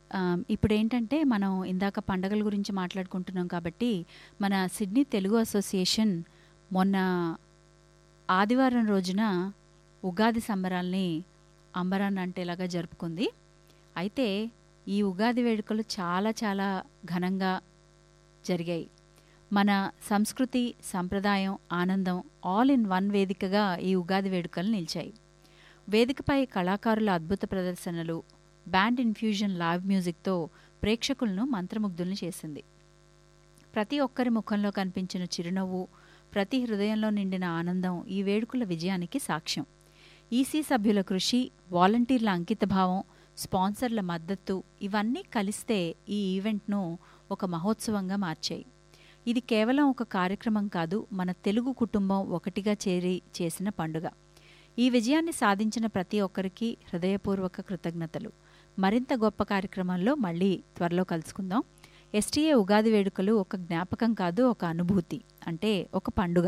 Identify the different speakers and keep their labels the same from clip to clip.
Speaker 1: ఆమ్, ఇప్పుడేంటంటే మనం ఇందాక పండగల గురించి మాట్లాడుకుంటున్నాం కాబట్టి మన సిడ్నీ తెలుగు అసోసియేషన్ మొన్న ఆదివారం రోజున ఉగాది సంబరాల్ని అంబరాన్ని అంటేలాగా జరుపుకుంది అయితే ఈ ఉగాది వేడుకలు చాలా చాలా ఘనంగా జరిగాయి మన సంస్కృతి సంప్రదాయం ఆనందం ఆల్ ఇన్ వన్ వేదికగా ఈ ఉగాది వేడుకలు నిలిచాయి వేదికపై కళాకారుల అద్భుత ప్రదర్శనలు బ్యాండ్ ఇన్ఫ్యూజన్ లైవ్ మ్యూజిక్తో ప్రేక్షకులను మంత్రముగ్ధుల్ని చేసింది ప్రతి ఒక్కరి ముఖంలో కనిపించిన చిరునవ్వు ప్రతి హృదయంలో నిండిన ఆనందం ఈ వేడుకల విజయానికి సాక్ష్యం ఈసీ సభ్యుల కృషి వాలంటీర్ల అంకితభావం స్పాన్సర్ల మద్దతు ఇవన్నీ కలిస్తే ఈ ఈవెంట్ను ఒక మహోత్సవంగా మార్చాయి ఇది కేవలం ఒక కార్యక్రమం కాదు మన తెలుగు కుటుంబం ఒకటిగా చేరి చేసిన పండుగ ఈ విజయాన్ని సాధించిన ప్రతి ఒక్కరికి హృదయపూర్వక కృతజ్ఞతలు మరింత గొప్ప కార్యక్రమాల్లో మళ్ళీ త్వరలో కలుసుకుందాం ఎస్టీఏ ఉగాది వేడుకలు ఒక జ్ఞాపకం కాదు ఒక అనుభూతి అంటే ఒక పండుగ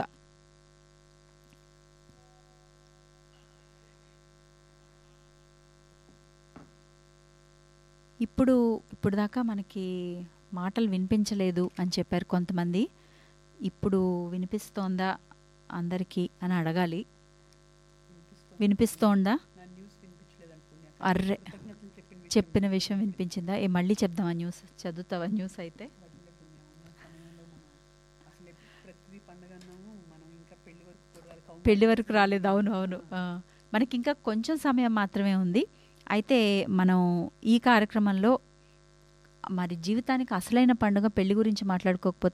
Speaker 1: ఇప్పుడు ఇప్పుడు దాకా మనకి మాటలు వినిపించలేదు అని చెప్పారు కొంతమంది ఇప్పుడు వినిపిస్తోందా అందరికీ అని అడగాలి వినిపిస్తోందా అర్రే చెప్పిన విషయం వినిపించిందా ఏ మళ్ళీ చెప్దామా న్యూస్ చదువుతావా న్యూస్ అయితే పెళ్లి వరకు రాలేదు అవును అవును ఆ, మనకి ఇంకా కొంచెం సమయం మాత్రమే ఉంది అయితే మనం ఈ కార్యక్రమంలో మరి జీవితానికి అసలైన పండుగ పెళ్లి గురించి మాట్లాడుకోకపోతే